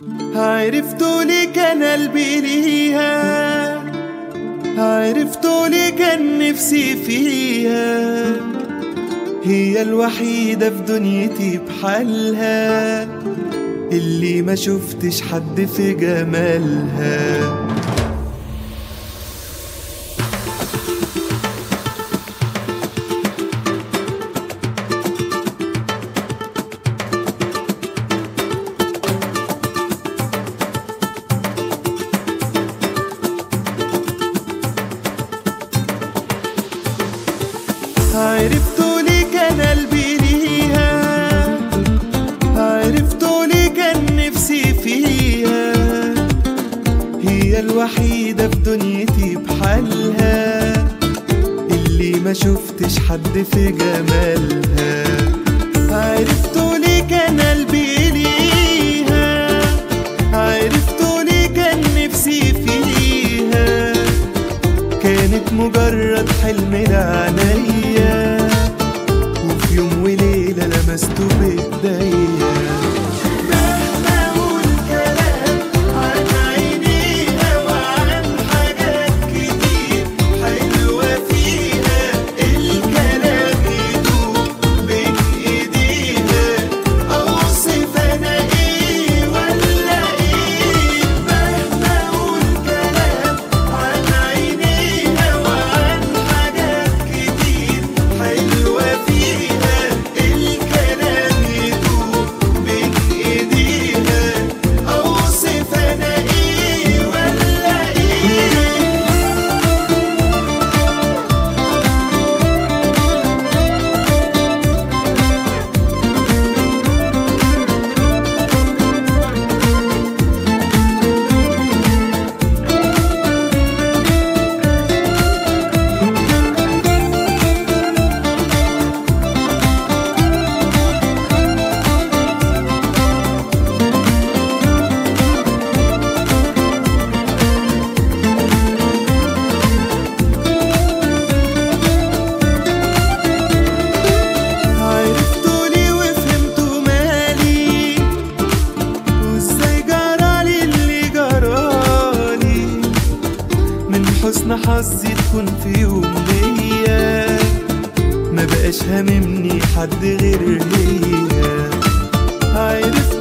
عرفتوا لي كان قلبي ليها عرفتوا لي كان نفسي فيها هي الوحيدة في دنيتي بحالها اللي ما شفتش حد في جمالها عرفتوا لي كان قلبي ليها عرفتوا لي كان نفسي فيها هي الوحيدة في دنيتي بحالها اللي ما شفتش حد في جمالها عرفتوا لي كان قلبي ليها عرفتوا لي كان نفسي فيها كانت مجرد حلم لعنيا وفي يوم وليلة لمسته بإيديا مهما أقول كلام عن عينيها وعن حاجات كتير حلوة فيها الكلام يدوب بين إيديها أوصف أنا إيه ولا إيه مهما أقول كلام عن عينيها وعن حاجات كتير حلوة فيها الكلام يدوب بين إيديها أوصف أنا إيه ولا إيه عرفتوا لي وفهمتوا مالي وازاي جرالي اللي جرالي من حسن حظي تكون في يوم ليا ما بقاش هاممني حد غير هي عرفت